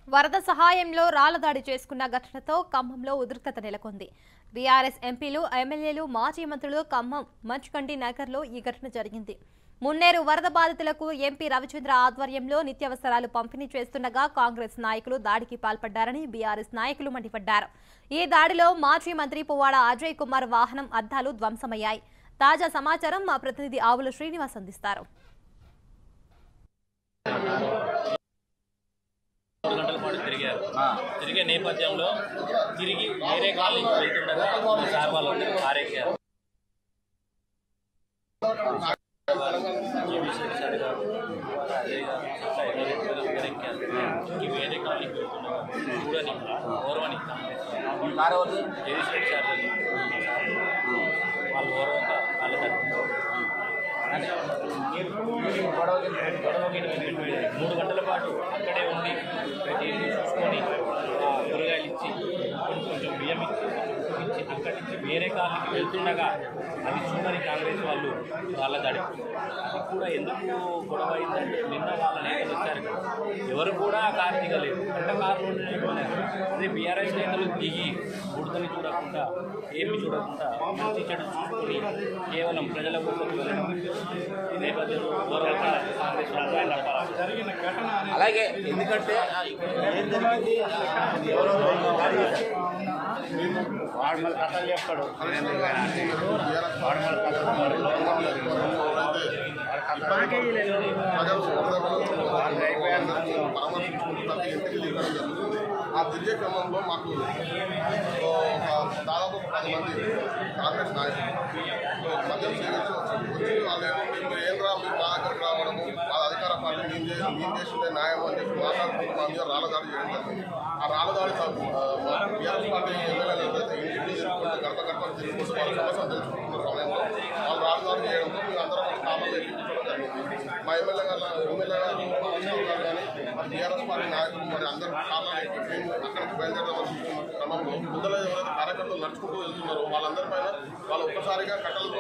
వరద సహాయంలో రాళ్ల దాడి చేసుకున్న ఘటనతో ఖమ్మంలో ఉద్రిక్తత నెలకొంది బీఆర్ఎస్ ఎంపీలు ఎమ్మెల్యేలు మాజీ మంత్రులు ఖమ్మం మంచుకండి నగర్లో ఈ ఘటన జరిగింది మున్నేరు వరద బాధితులకు ఎంపీ రవిచంద్ర ఆధ్వర్యంలో నిత్యావసరాలు పంపిణీ చేస్తుండగా కాంగ్రెస్ నాయకులు దాడికి పాల్పడ్డారని బీఆర్ఎస్ నాయకులు మండిపడ్డారు ఈ దాడిలో మాజీ మంత్రి పువ్వాడ అజయ్ కుమార్ వాహనం అద్దాలు ధ్వంసమయ్యాయి తాజా సమాచారం మా ప్రతినిధి ఆవుల శ్రీనివాస్ అందిస్తారు మూడు గంటల పాటు తిరిగారు తిరిగే నేపథ్యంలో తిరిగి వేరే కాలేజీకి వెళ్తుండగా ఈ సార్ వాళ్ళు ఆరెక్కారు జీవి శెట్టి సార్ గారు అజయ్ గారు ఇట్లా ఎవరెవరు ఎవరెక్కారు ఈ వేరే కాలేజీకి వెళ్తుండగా చూడని గౌరవని జీవి శెట్టి సార్ గారు వాళ్ళు గౌరవంగా వాళ్ళు గొడవ గిన్నె పెట్టి మూడు గంటల పాటు అక్కడే ఉండి ప్రతి ఇల్లు చూసుకొని ఆ, కూరగాయలు ఇచ్చి కొంచెం కొంచెం బియ్యం ఇచ్చి ఇచ్చి అక్కడి నుంచి వేరే కాలనీకి వెళ్తుండగా అది చూడని కాంగ్రెస్ వాళ్ళు వాళ్ళ దాడి అది కూడా ఎందుకు గొడవ అయిందంటే నిన్న వాళ్ళ నేతలు వచ్చారు కదా ఎవరు కూడా ఆ కారు దిగలేదు అంటే కారులో వెళ్ళారు అదే బీఆర్ఎస్ నేతలు దిగి బుడతని చూడకుండా ఏమి చూడకుండా మంచి చెడు చూసుకొని కేవలం ప్రజల కోసం వెళ్ళడం ఈ నేపథ్యంలో గౌరవ కాంగ్రెస్ వాళ్ళు ఆయన జరిగిన ఘటన అలాగే ఎందుకంటే ఏం జరిగింది ఎవరో దాడి చేశారు. వాడు మళ్ళీ కథలు చెప్తాడు సురేంద్ర గారు అంటే. వాడు మళ్ళీ కథలు వాడికి అయిపోయాను ఆ తిరిగే క్రమంలో మాకు ఓ, ఒక దాదాపు ఒక పది మంది కాంగ్రెస్ నాయకులు మద్యం సేవించి వచ్చి వచ్చి వాళ్ళు ఏంటంటే మీరు ఏం రా మీరు మా దగ్గరకు రావడము వాళ్ళ అధికార పార్టీ మేము చేసి మేము చేస్తుంటే న్యాయం అని చెప్పి మాట్లాడుకుంటూ మా మీద రాళ్ళ దాడి చేయడం జరిగింది ఆ రాళ్ళ దాడి బీఆర్ఎస్ పార్టీ ఎమ్మెల్యేలు ఎవరైతే ఇంటికి తిరుగుకుంటూ గడప గడప తిరుగుకుంటూ వాళ్ళ సమస్యలు తెలుసుకుంటున్న సమయంలో వాళ్ళు రాళ్ళ దాడి చేయడంతో మేము అందరం కామన్లో ఎక్కించడం జరిగింది మా ఎమ్మెల్యే గారు ఎమ్మెల్యే గారు కృష్ణరావు గారు కానీ మరి బీఆర్ఎస్ పార్టీ నాయకులు మరి అందరూ కారణాలు ఎక్కి మేము అక్కడికి బయలుదేరవలసి క్రమంలో ముందర ఎవరైతే కార్యకర్తలు నడుచుకుంటూ వెళ్తున్నారో వాళ్ళందరి పైన వాళ్ళు ఒక్కసారిగా కట్టలతో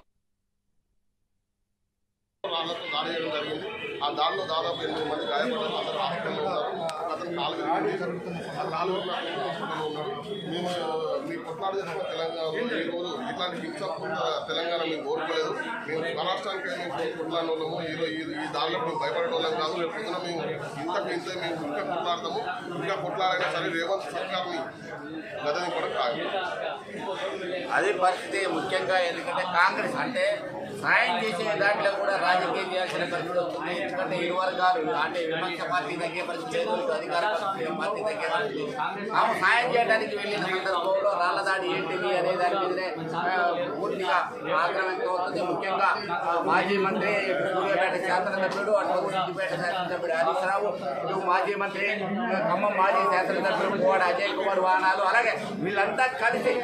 రాళ్లతో దాడి చేయడం జరిగింది ఆ దాడిలో దాదాపు ఎనిమిది మంది గాయపడ్డారు అందరూ హాస్పిటల్లో ఉన్నారు అతను నాలుగు ఆ నాలుగు హాస్పిటల్లో ఉన్నారు మేము మీ కొట్లాడు చేసిన తెలంగాణలో ఈ రోజు ఇట్లాంటి హింసాత్మక తెలంగాణ మేము కోరుకోలేదు మేము స్వరాష్ట్రానికి మేము కొట్లాడిన వాళ్ళము ఈ రోజు ఈ- ఈ దాడిలో మేము భయపడే వాళ్ళం కాదు రేపు పొద్దున మేము ఇంతకు ఇంత మేము ఇంకా కొట్లాడతాము ఇంకా కొట్లాడైనా సరే రేవంత్ సర్కార్ని గదని కూడా కాదు అది పరిస్థితి ముఖ్యంగా ఎందుకంటే కాంగ్రెస్ అంటే సాయం చేసే దాంట్లో కూడా రాజకీయం చేయాల్సిన పరిస్థితి వస్తుంది ఎందుకంటే ఇరు వర్గాలు అంటే విపక్ష పార్టీ తగ్గే పరిస్థితి లేదు ఇటు అధికార పక్ష పార్టీ తగ్గే పరిస్థితి లేదు. ఆమె సాయం చేయడానికి వెళ్ళిన సందర్భంలో రాళ్ల దాడి ఏంటిది అనే దాని మీదనే ఆ, పూర్తిగా ఆక్రమిత అవుతుంది ముఖ్యంగా ఆ, మాజీ మంత్రి సూర్యాపేట శాసనసభ్యుడు అటు సిద్దిపేట శాసనసభ్యుడు హరీష్ రావు ఇటు మాజీ మంత్రి ఆ, ఖమ్మం మాజీ శాసనసభ్యుడు కోడ అజయ్ కుమార్ వాహనాలు అలాగే వీళ్ళంతా కలిసి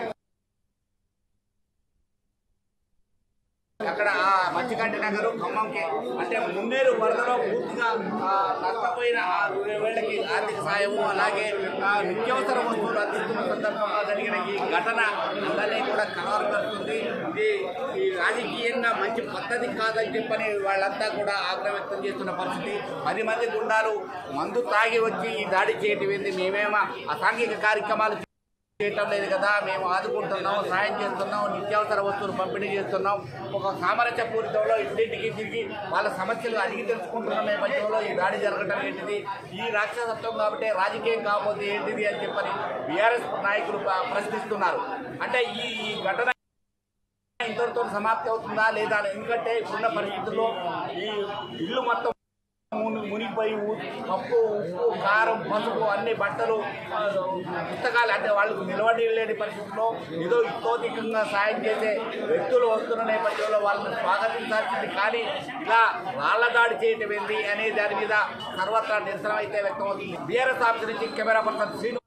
అక్కడ ఆ మత్స్యకంటి నగరు ఖమ్మంకి అంటే మున్నేరు వరదలో పూర్తిగా ఆ, నష్టపోయిన ఆ వీళ్ళకి ఆర్థిక సాయము అలాగే ఆ, నిత్యావసర వస్తువులు అందిస్తున్న సందర్భంలో జరిగిన ఈ ఘటన అందరినీ కూడా కలవరపరుస్తుంది ఇది ఈ రాజకీయంగా మంచి పద్ధతి కాదని చెప్పని వాళ్ళంతా కూడా ఆగ్రహం వ్యక్తం చేస్తున్న పరిస్థితి పది మంది గుండాలు మందు తాగి వచ్చి ఈ దాడి చేయటం ఏంది మేమేమో అసాంఘిక కార్యక్రమాలు చేయటం లేదు కదా మేము ఆదుకుంటున్నాం సాయం చేస్తున్నాం నిత్యావసర వస్తువులు పంపిణీ చేస్తున్నాం ఒక సామరస్య పూరితంలో ఇంటింటికి తిరిగి వాళ్ళ సమస్యలు అడిగి తెలుసుకుంటున్న నేపథ్యంలో ఈ దాడి జరగడం ఏంటిది ఈ రాక్షసత్వం కాబట్టి రాజకీయం కాకపోతే ఏంటిది అని చెప్పని బీఆర్ఎస్ నాయకులు ప్ర- ప్రశ్నిస్తున్నారు అంటే ఈ ఈ ఘటన ఇంతటితో సమాప్తి అవుతుందా లేదా అని. ఎందుకంటే ఇప్పుడున్న పరిస్థితుల్లో ఈ ఇల్లు మొత్తం ముని- మునిగిపోయి ఉ- పప్పు ఉప్పు కారం పసుపు అన్ని బట్టలు ఆ, పుస్తకాలు అంటే వాళ్ళకు నిలబడి లేని పరిస్థితుల్లో ఏదో ఇతోధికంగా సాయం చేసే వ్యక్తులు వస్తున్న నేపథ్యంలో వాళ్ళని స్వాగతించాల్సింది కానీ ఇలా రాళ్ల దాడి చేయటం ఏంది అనే దాని మీద సర్వత్రా నిరసన అయితే వ్యక్తం అవుతుంది బీఆర్ఎస్ ఆఫీస్ నుంచి కెమెరా పర్సన్ శ్రీను